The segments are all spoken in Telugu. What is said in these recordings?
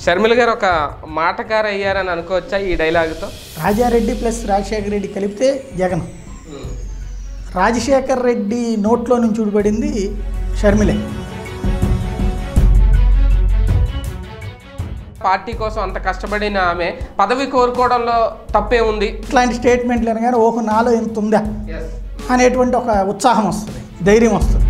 షర్మిల గారు ఒక మాటకారు అయ్యారని అనుకోవచ్చా ఈ డైలాగుతో రాజారెడ్డి ప్లస్ రాజశేఖర రెడ్డి కలిపితే జగన్ రాజశేఖర్ రెడ్డి నోట్లో నుంచి ఊడిపడింది షర్మిలే పార్టీ కోసం అంత కష్టపడిన ఆమె పదవి కోరుకోవడంలో తప్పే ఉంది ఇట్లాంటి స్టేట్మెంట్లు అనగానే ఓహో నాలో ఎంత ఉందా అనేటువంటి ఒక ఉత్సాహం వస్తుంది ధైర్యం వస్తుంది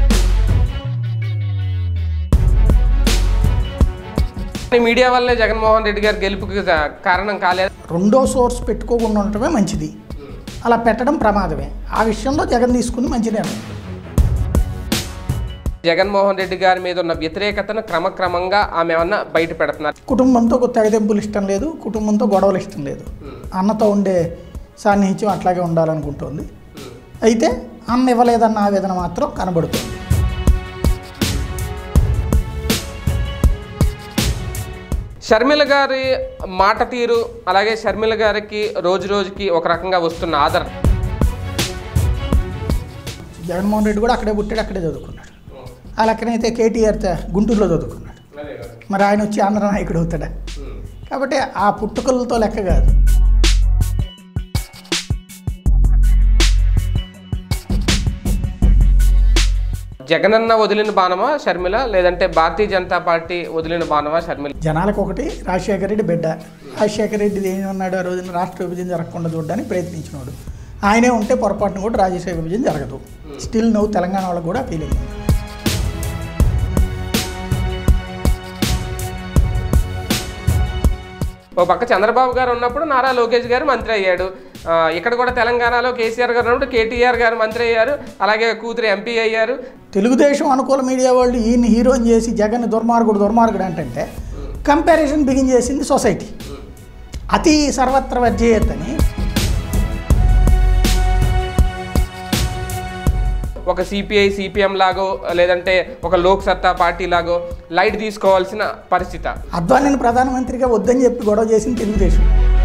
మీడియా వల్లే జగన్మోహన్ రెడ్డి గారు గెలుపుకి కా- కారణం కాలేదు రెండో సోర్స్ పెట్టుకోకుండా ఉండటమే మంచిది అలా పెట్టడం ప్రమాదమే ఆ విషయంలో జగన్ తీసుకుంది మంచి నిర్ణయం జగన్మోహన్ రెడ్డి గారి మీద ఉన్న వ్యతిరేకతను క్రమక్రమంగా ఆమె ఏమన్నా బయట పెడుతున్నారు కుటుంబంతో ఒక తెగదెంపులు ఇష్టం లేదు కుటుంబంతో గొడవలు ఇష్టం లేదు అన్నతో ఉండే సాన్నిహిత్యం అట్లాగే ఉండాలనుకుంటుంది అయితే అన్న ఇవ్వలేదన్న ఆవేదన మాత్రం కనబడుతుంది షర్మిల గారి మాట తీరు అలాగే షర్మిల గారికి రోజు రోజుకి ఒక రకంగా వస్తున్న ఆదరణ జగన్మోహన్ రెడ్డి కూడా అక్కడే పుట్టాడు అక్కడే చదువుకున్నాడు ఆ లెక్కనైతే కేటీఆర్ త- గుంటూరులో చదువుకున్నాడు మరి ఆయన వచ్చి ఆంధ్ర నాయకుడు అవుతాడా కాబట్టి ఆ పుట్టుకలతో లెక్క కాదు జగనన్న వదిలిన బాణమా షర్మిల లేదంటే భారతీయ జనతా పార్టీ వదిలిన బాణమా షర్మిల జనాలకు ఒకటి రాజశేఖర రెడ్డి బిడ్డ రాజశేఖర రెడ్డి ఏమన్నాడు ఆ రోజున రాష్ట్ర విభజన జరగకుండా చూడడానికి ప్రయత్నించినాడు ఆయనే ఉంటే పొరపాటున కూడా రాజశేఖర విభజన జరగదు స్టిల్ నువ్వు తెలంగాణ వాళ్ళకు కూడా ఫీలింగ్ ఉంది ఓ పక్క చంద్రబాబు గారు ఉన్నప్పుడు నారా లోకేష్ గారు మంత్రి అయ్యాడు ఆ, ఇక్కడ కూడా తెలంగాణలో కేసీఆర్ గారు ఉన్నప్పుడు కేటీఆర్ గారు మంత్రి అయ్యారు అలాగే కూతురు ఎంపీ అయ్యారు తెలుగుదేశం అనుకూల మీడియా వాళ్ళు ఈయన హీరోని చేసి జగన్ దుర్మార్గుడు దుర్మార్గుడు అంటే కంపారిజన్ బిగిన్ చేసింది సొసైటీ అతి సర్వత్ర వర్జేయతని ఒక సిపిఐ సిపిఎం లాగో లేదంటే ఒక లోక్ సత్తా పార్టీ లాగో లైట్ తీసుకోవాల్సిన పరిస్థితి అద్వానిని ప్రధానమంత్రిగా వద్దని చెప్పి గొడవ చేసింది తెలుగుదేశం